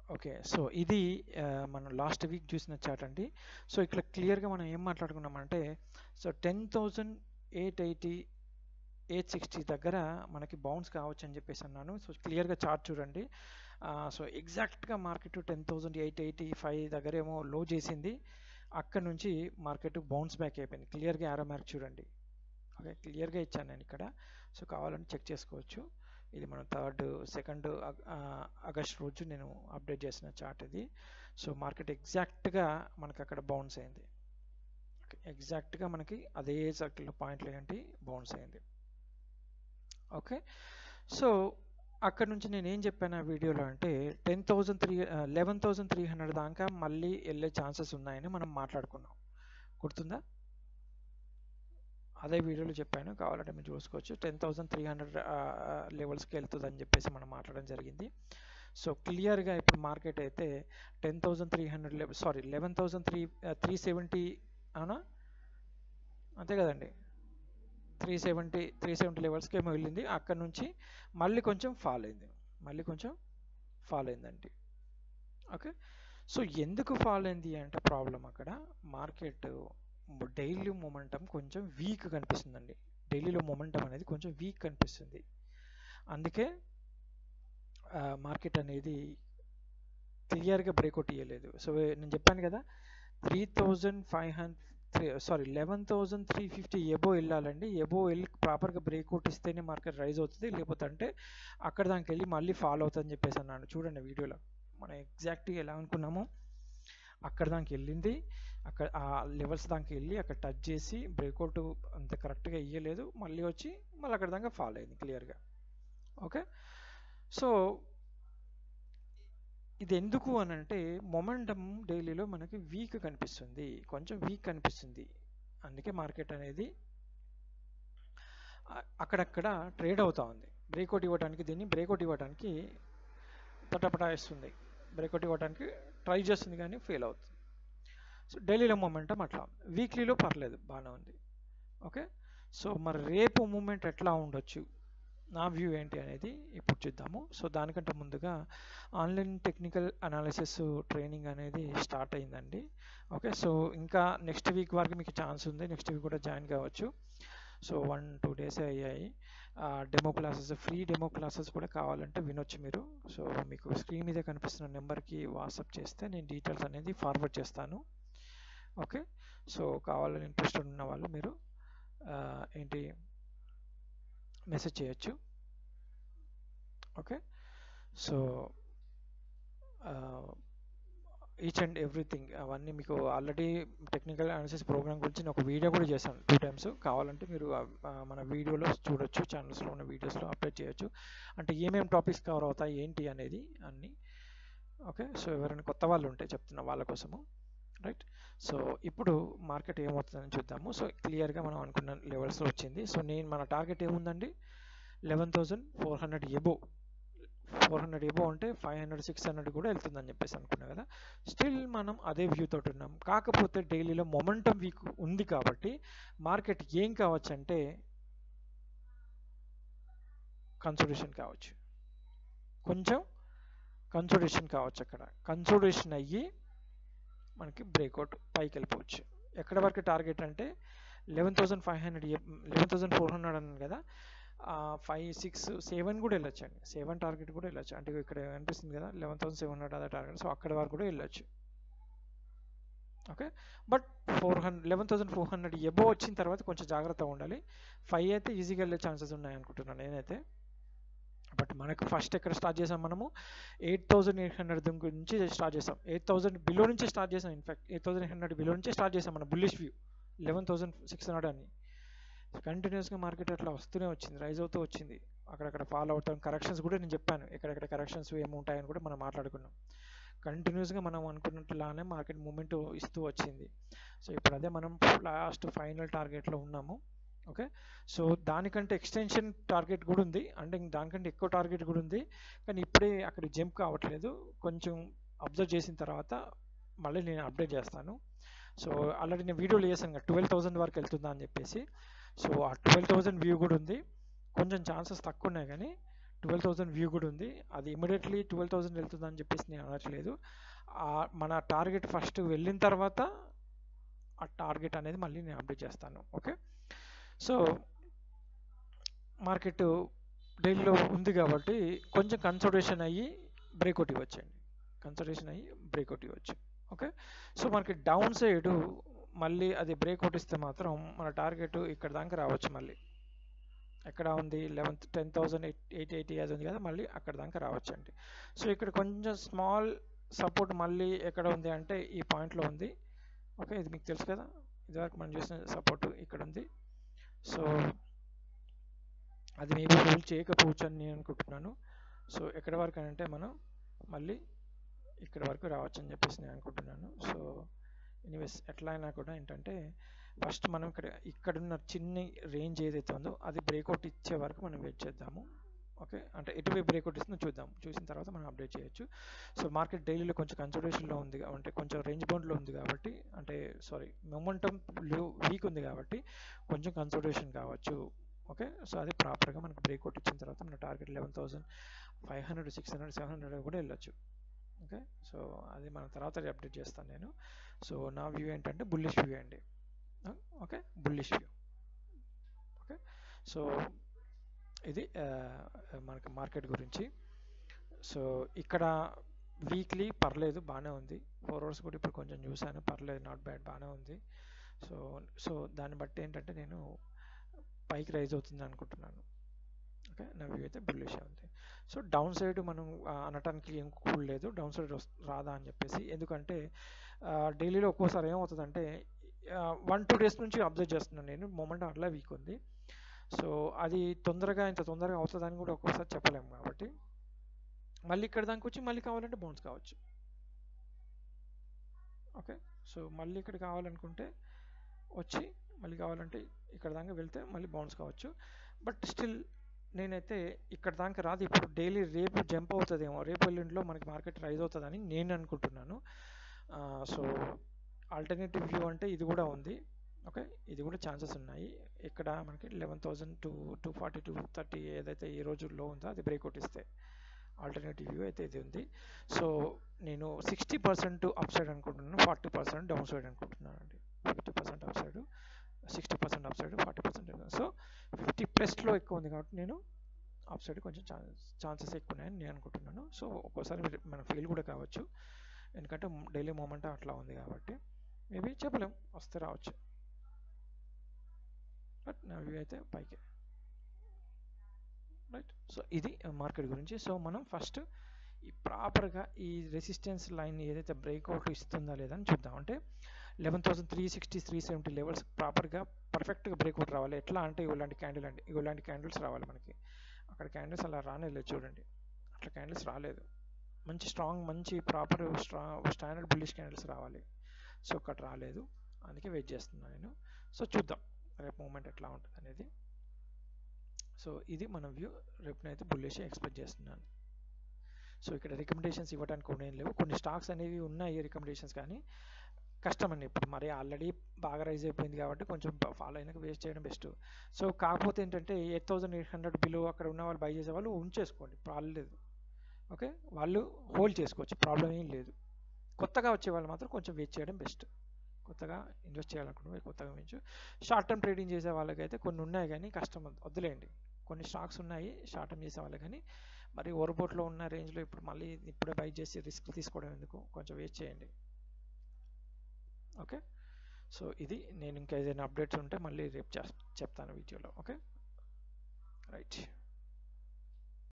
okay so ఇది ఆ, మనం లాస్ట్ వీక్ చూసిన చాట్ అండి సో ఇక్కడ క్లియర్గా మనం ఏం మాట్లాడుకున్నామంటే so ten thousand eight eighty eight sixty దగ్గర మనకి బౌన్స్ కావచ్చు అని చెప్పేసి అన్నాను సో క్లియర్గా చార్ట్ చూడండి ఆ, సో ఎగ్జాక్ట్గా market ten thousand eight eighty five దగ్గర ఏమో లో చేసింది అక్కడ నుంచి మార్కెట్ బౌన్స్ బ్యాక్ అయిపోయింది క్లియర్గా యారో మార్క్ చూడండి ఓకే క్లియర్గా ఇచ్చాను నేను ఇక్కడ సో కావాలని చెక్ చేసుకోవచ్చు ఇది మనం థర్డ్ సెకండ్ ఆగస్ట్ రోజు నేను అప్డేట్ చేసిన చార్ట్ ఇది సో మార్కెట్ ఎగ్జాక్ట్గా మనకి అక్కడ బౌన్స్ అయింది ఎగ్జాక్ట్గా మనకి అదే సర్కిల్లో పాయింట్లు ఏంటి బౌన్స్ అయింది ఓకే సో అక్కడ నుంచి నేను ఏం చెప్పాను ఆ వీడియోలో అంటే ten thousand three eleven thousand three hundred దాకా మళ్ళీ వెళ్ళే ఛాన్సెస్ ఉన్నాయని మనం మాట్లాడుకున్నాం గుర్తుందా అదే వీడియోలో చెప్పాను కావాలంటే మీరు చూసుకోవచ్చు టెన్ థౌసండ్ త్రీ హండ్రెడ్ లెవెల్స్కి వెళ్తుంది అని చెప్పేసి మనం మాట్లాడడం జరిగింది సో క్లియర్గా ఇప్పుడు మార్కెట్ అయితే ten thousand three hundred level sorry eleven thousand three three seventy అవునా అంతే కదండి త్రీ సెవెంటీ త్రీ సెవెంటీ లెవెల్స్కి ఏమో వెళ్ళింది అక్కడ నుంచి మళ్ళీ కొంచెం ఫాల్ అయింది మళ్ళీ కొంచెం ఫాల్ అయిందండి ఓకే సో ఎందుకు ఫాల్ అయింది అంటే ప్రాబ్లం అక్కడ మార్కెట్ డైలీ మొమెంటం కొంచెం వీక్ కనిపిస్తుందండి డైలీలో మొమెంటం అనేది కొంచెం వీక్ కనిపిస్తుంది అందుకే మార్కెట్ అనేది క్లియర్గా బ్రేక్అవుట్ ఇవ్వలేదు సో నేను చెప్పాను కదా three thousand five hundred three sorry eleven thousand three fifty above వెళ్ళాలండి ఎబో వెళ్ళి ప్రాపర్గా బ్రేక్అవుట్ ఇస్తేనే మార్కెట్ రైజ్ అవుతుంది లేకపోతే అంటే అక్కడ దానికి వెళ్ళి మళ్ళీ ఫాలో అవుతుందని చెప్పేసి అన్నాను చూడండి వీడియోలో మనం ఎగ్జాక్ట్గా ఎలా అనుకున్నామో అక్కడ దానికి వెళ్ళింది అక్కడ ఆ లెవెల్స్ దానికి వెళ్ళి అక్కడ టచ్ చేసి బ్రేక్అవుట్ అంత కరెక్ట్గా ఇవ్వలేదు మళ్ళీ వచ్చి మళ్ళీ అక్కడ దాకా ఫాలో అయింది క్లియర్గా ఓకే సో ఇది ఎందుకు అని అంటే మొమెంటం డైలీలో మనకి వీక్ కనిపిస్తుంది కొంచెం వీక్ కనిపిస్తుంది అందుకే మార్కెట్ అనేది అక్కడక్కడ ట్రేడ్ అవుతా ఉంది బ్రేక్అవుట్ ఇవ్వడానికి దీన్ని బ్రేక్అవుట్ ఇవ్వడానికి పటపటాయిస్తుంది బ్రేక్అవుట్ ఇవ్వడానికి ట్రై చేస్తుంది కానీ ఫెయిల్ అవుతుంది సో డైలీలో మూమెంటం అట్లా వీక్లీలో పర్లేదు బాగానే ఉంది ఓకే సో మరి రేపు మూమెంట్ ఎట్లా ఉండొచ్చు నా వ్యూ ఏంటి అనేది ఇప్పుడు చూద్దాము సో దానికంటే ముందుగా ఆన్లైన్ టెక్నికల్ అనాలిసిస్ ట్రైనింగ్ అనేది స్టార్ట్ అయిందండి ఓకే సో ఇంకా నెక్స్ట్ వీక్ వరకు మీకు ఛాన్స్ ఉంది నెక్స్ట్ వీక్ కూడా జాయిన్ కావచ్చు సో వన్ టూ డేస్ అయ్యాయి demo classes free demo classes కూడా కావాలంటే వినొచ్చు మీరు సో మీకు స్క్రీన్ మీద కనిపిస్తున్న నెంబర్కి వాట్సాప్ చేస్తే నేను డీటెయిల్స్ అనేది ఫార్వర్డ్ చేస్తాను ఓకే సో కావాలని ఇంట్రెస్ట్ ఉన్న వాళ్ళు మీరు ఏంటి మెసేజ్ చేయొచ్చు okay so each and everything అవన్నీ మీకు ఆల్రెడీ టెక్నికల్ అనాలిసిస్ ప్రోగ్రామ్ గురించి నేను ఒక వీడియో కూడా చేశాను టూ టైమ్స్ కావాలంటే మీరు మన వీడియోలో చూడొచ్చు ఛానల్స్లో ఉన్న వీడియోస్లో అప్డేట్ చేయొచ్చు అంటే ఏమేమి టాపిక్స్ కవర్ అవుతాయి ఏంటి అనేది అన్నీ ఓకే సో ఎవరైనా కొత్త వాళ్ళు ఉంటే చెప్తున్నా వాళ్ళ కోసము రైట్ సో ఇప్పుడు మార్కెట్ ఏమవుతుందని చూద్దాము సో క్లియర్గా మనం అనుకున్న లెవెల్స్లో వచ్చింది సో నేను మన టార్గెట్ ఏముందండి eleven thousand four hundred above four hundred above అంటే ఫైవ్ హండ్రెడ్ సిక్స్ హండ్రెడ్ కూడా వెళ్తుందని చెప్పేసి అనుకున్నా కదా స్టిల్ మనం అదే వ్యూ తోటి ఉన్నాం కాకపోతే డైలీలో మొమెంటం వీక్ ఉంది కాబట్టి మార్కెట్ ఏం కావచ్చు అంటే కన్సోడేషన్ కావచ్చు కొంచెం కన్సోడేషన్ కావచ్చు అక్కడ కన్సోడేషన్ అయ్యి మనకి బ్రేక్అవుట్ పైకి వెళ్ళిపోవచ్చు ఎక్కడ వరకు టార్గెట్ అంటే eleven thousand five hundred eleven thousand four hundred అన్నాను కదా ఫైవ్ సిక్స్ సెవెన్ కూడా వెళ్ళొచ్చు అండి సెవెన్ టార్గెట్ కూడా వెళ్ళొచ్చు అంటే ఇక్కడ కనిపిస్తుంది కదా లెవెన్ థౌసండ్ సెవెన్ హండ్రెడ్ అదే టార్గెట్ సో అక్కడ వరకు కూడా వెళ్ళొచ్చు okay but four hundred eleven thousand four hundred above వచ్చిన తర్వాత కొంచెం జాగ్రత్తగా ఉండాలి ఫైవ్ అయితే ఈజీగా వెళ్ళే ఛాన్సెస్ ఉన్నాయి అనుకుంటున్నాను నేనైతే బట్ మనకు ఫస్ట్ ఎక్కడ స్టార్ట్ చేసాం మనము ఎయిట్ థౌసండ్ ఎయిట్ హండ్రెడ్ నుంచి స్టార్ట్ చేసాం ఎయిట్ థౌసండ్ బిలో నుంచి స్టార్ట్ చేసాం in fact eight thousand eight hundred below నుంచి స్టార్ట్ చేసాం మన bullish view eleven thousand six hundred అని కంటిన్యూస్గా మార్కెట్ అట్లా వస్తూనే వచ్చింది రైజ్ అవుతూ వచ్చింది అక్కడక్కడ ఫాలో అవుతాం కరెక్షన్స్ కూడా నేను చెప్పాను ఎక్కడెక్కడ కరెక్షన్స్ ఏముంటాయని కూడా మనం మాట్లాడుకున్నాం కంటిన్యూస్గా మనం అనుకున్నట్లానే మార్కెట్ మూమెంట్ ఇస్తూ వచ్చింది సో ఇప్పుడు అదే మనం లాస్ట్ ఫైనల్ టార్గెట్లో ఉన్నాము ఓకే సో దానికంటే ఎక్స్టెన్షన్ టార్గెట్ కూడా ఉంది అంటే దానికంటే ఎక్కువ టార్గెట్ కూడా ఉంది కానీ ఇప్పుడే అక్కడ జంప్ కావట్లేదు కొంచెం అబ్జర్వ్ చేసిన తర్వాత మళ్ళీ నేను అప్డేట్ చేస్తాను సో ఆల్రెడీ నేను వీడియోలో చేశాను కదా ట్వెల్వ్ థౌసండ్ వరకు వెళ్తుందా అని చెప్పేసి సో ఆ ట్వెల్వ్ థౌసండ్ వ్యూ కూడా ఉంది కొంచెం ఛాన్సెస్ తక్కువ ఉన్నాయి కానీ ట్వెల్వ్ థౌసండ్ వ్యూ కూడా ఉంది అది ఇమీడియట్లీ ట్వెల్వ్ థౌసండ్ వెళ్తుందని చెప్పేసి నేను అనట్లేదు మన టార్గెట్ ఫస్ట్ వెళ్ళిన తర్వాత ఆ టార్గెట్ అనేది మళ్ళీ నేను అప్డేట్ చేస్తాను ఓకే సో మార్కెట్ డైలీలో ఉంది కాబట్టి కొంచెం కన్సల్టేషన్ అయ్యి బ్రేక్అవుట్ ఇవ్వచ్చండి కన్సల్టేషన్ అయ్యి బ్రేక్అవుట్ ఇవ్వచ్చు ఓకే సో మనకి డౌన్ సైడ్ మళ్ళీ అది బ్రేక్అవుట్ ఇస్తే మాత్రం మన టార్గెట్ ఇక్కడ దాకా రావచ్చు మళ్ళీ ఎక్కడ ఉంది eleventh ten thousand eight eight eighty అది ఉంది కదా మళ్ళీ అక్కడ దాకా రావచ్చు అండి సో ఇక్కడ కొంచెం స్మాల్ సపోర్ట్ మళ్ళీ ఎక్కడ ఉంది అంటే ఈ పాయింట్లో ఉంది ఓకే ఇది మీకు తెలుసు కదా ఇదివరకు మనం చూసిన సపోర్ట్ ఇక్కడ ఉంది సో అది మేబీ హోల్డ్ చేయకపోవచ్చు అని నేను అనుకుంటున్నాను సో ఎక్కడి వరకు అని అంటే మనం మళ్ళీ ఇక్కడ వరకు రావచ్చు అని చెప్పేసి నేను అనుకుంటున్నాను సో ఎనీవేస్ ఎట్లా అయినా కూడా ఏంటంటే ఫస్ట్ మనం ఇక్కడ ఇక్కడున్న చిన్న రేంజ్ ఏదైతే ఉందో అది బ్రేక్అవుట్ ఇచ్చే వరకు మనం వెయిట్ చేద్దాము ఓకే అంటే ఎటువైపు బ్రేక్అవుట్ ఇస్తుందో చూద్దాం చూసిన తర్వాత మనం అప్డేట్ చేయొచ్చు సో మార్కెట్ డైలీలో కొంచెం కన్సల్టేషన్లో ఉంది అంటే కొంచెం రేంజ్ బౌండ్లో ఉంది కాబట్టి అంటే సారీ మొమెంటం వీక్ ఉంది కాబట్టి కొంచెం కన్సల్టేషన్ కావచ్చు ఓకే సో అది ప్రాపర్గా మనకు బ్రేక్అవుట్ ఇచ్చిన తర్వాత మన target eleven thousand five hundred six hundred seven hundred కూడా వెళ్ళొచ్చు ఓకే సో అది మన తర్వాత అప్డేట్ చేస్తాను నేను సో నా వ్యూ ఏంటంటే బుల్లిష్ వ్యూ అండి okay bullish view okay so ఇది మనకి మార్కెట్ గురించి సో ఇక్కడ వీక్లీ పర్లేదు బాగానే ఉంది ఫోర్ అవర్స్ కూడా ఇప్పుడు కొంచెం చూసాను పర్లేదు నాట్ బ్యాడ్ బాగానే ఉంది సో సో దాన్ని బట్టి ఏంటంటే నేను పైకి రైజ్ అవుతుంది అనుకుంటున్నాను ఓకే నా వ్యూ అయితే బుల్లిష్ ఉంది సో డౌన్ సైడ్ మనం అనటానికి ఏం కూల్ లేదు డౌన్ సైడ్ రాదా అని చెప్పేసి ఎందుకంటే డైలీలో ఒక్కోసారి ఏమవుతుందంటే వన్ టూ డేస్ నుంచి అబ్జర్వ్ చేస్తున్నాను నేను మూమెంట్ అట్లా వీక్ ఉంది సో అది తొందరగా ఇంత తొందరగా అవుతుందని కూడా ఒక్కోసారి చెప్పలేము కాబట్టి మళ్ళీ ఇక్కడ దానికి వచ్చి మళ్ళీ కావాలంటే బౌన్స్ కావచ్చు ఓకే సో మళ్ళీ ఇక్కడ కావాలనుకుంటే వచ్చి మళ్ళీ కావాలంటే ఇక్కడ దాకా వెళ్తే మళ్ళీ బౌన్స్ కావచ్చు బట్ స్టిల్ నేనైతే ఇక్కడ దాకా రాదు ఇప్పుడు డైలీ రేపు జంప్ అవుతుందేమో రేపు ఎల్లుండిలో మనకి మార్కెట్ రైజ్ అవుతుందని నేను అనుకుంటున్నాను సో ఆల్టర్నేటివ్ వ్యూ అంటే ఇది కూడా ఉంది ఓకే ఇది కూడా ఛాన్సెస్ ఉన్నాయి ఇక్కడ మనకి eleven thousand two two forty two thirty ఏదైతే ఈ రోజుల్లో ఉందో అది బ్రేక్అవుట్ ఇస్తే ఆల్టర్నేటివ్ వ్యూ అయితే ఇది ఉంది సో నేను సిక్స్టీ పర్సెంట్ అప్ సైడ్ అనుకుంటున్నాను ఫార్టీ పర్సెంట్ డౌన్ సైడ్ అనుకుంటున్నాను అండి fifty percent up side sixty percent up side forty percent so fifty ప్లస్లో ఎక్కువ ఉంది కాబట్టి నేను అప్ సైడ్ కొంచెం ఛాన్సెస్ ఎక్కువ ఉన్నాయని నేను అనుకుంటున్నాను సో ఒక్కోసారి మన ఫెయిల్ కూడా కావచ్చు ఎందుకంటే డైలీ మూమెంట్ అట్లా ఉంది కాబట్టి మేబీ చెప్పలేం వస్తే రావచ్చు బట్ నా వ్యూ అయితే పైకే రైట్ సో ఇది మార్కెట్ గురించి సో మనం ఫస్ట్ ఈ ప్రాపర్గా ఈ రెసిస్టెన్స్ లైన్ ఏదైతే బ్రేక్అవుట్ ఇస్తుందా లేదా అని చూద్దాం అంటే eleven thousand three sixty three seventy levels ప్రాపర్గా పర్ఫెక్ట్గా బ్రేక్అవుట్ రావాలి ఎట్లా అంటే ఇలాంటి క్యాండిల్ అండి ఇలాంటి క్యాండిల్స్ రావాలి మనకి అక్కడ క్యాండిల్స్ అలా రానేలేదు చూడండి అట్లా క్యాండిల్స్ రాలేదు మంచి స్ట్రాంగ్ మంచి proper strong standard bullish candles రావాలి సో అక్కడ రాలేదు అందుకే వెయిట్ చేస్తున్నాను నేను సో చూద్దాం రేపు మూమెంట్ ఎట్లా ఉంటుంది అనేది సో ఇది మన వ్యూ రేపునైతే బుల్లిష్ ఎక్స్పెక్ట్ చేస్తున్నాను సో ఇక్కడ రికమెండేషన్స్ ఇవ్వడానికి కూడా ఏం లేవు కొన్ని స్టాక్స్ అనేవి ఉన్నాయి రికమెండేషన్స్ కానీ కష్టం అండి ఇప్పుడు మరి ఆల్రెడీ బాగా రైజ్ అయిపోయింది కాబట్టి కొంచెం ఫాలో అయినాక వేస్ట్ చేయడం బెస్ట్ సో కాకపోతే ఏంటంటే eight thousand eight hundred below అక్కడ ఉన్న వాళ్ళు బై చేసే వాళ్ళు ఉంచేసుకోండి ప్రాబ్లం లేదు ఓకే వాళ్ళు హోల్డ్ చేసుకోవచ్చు ప్రాబ్లం ఏం లేదు కొత్తగా వచ్చే వాళ్ళు మాత్రం కొంచెం వెయిట్ చేయడం బెస్ట్ కొత్తగా ఇన్వెస్ట్ చేయాలనుకుంటే కొత్తగా పెంచు షార్ట్ టర్మ్ ట్రేడింగ్ చేసే వాళ్ళకైతే కొన్ని ఉన్నాయి కానీ కష్టం వద్దులేండి కొన్ని స్టాక్స్ ఉన్నాయి షార్ట్ టర్మ్ చేసే వాళ్ళకి కానీ మరి ఓవర్బోట్లో ఉన్న రేంజ్లో ఇప్పుడు మళ్ళీ ఇప్పుడే బై చేసి రిస్క్ తీసుకోవడం ఎందుకు కొంచెం వెయిట్ చేయండి ఓకే సో ఇది నేను ఇంకా ఏదైనా అప్డేట్స్ ఉంటే మళ్ళీ రేపు చెప్తాను వీడియోలో ఓకే రైట్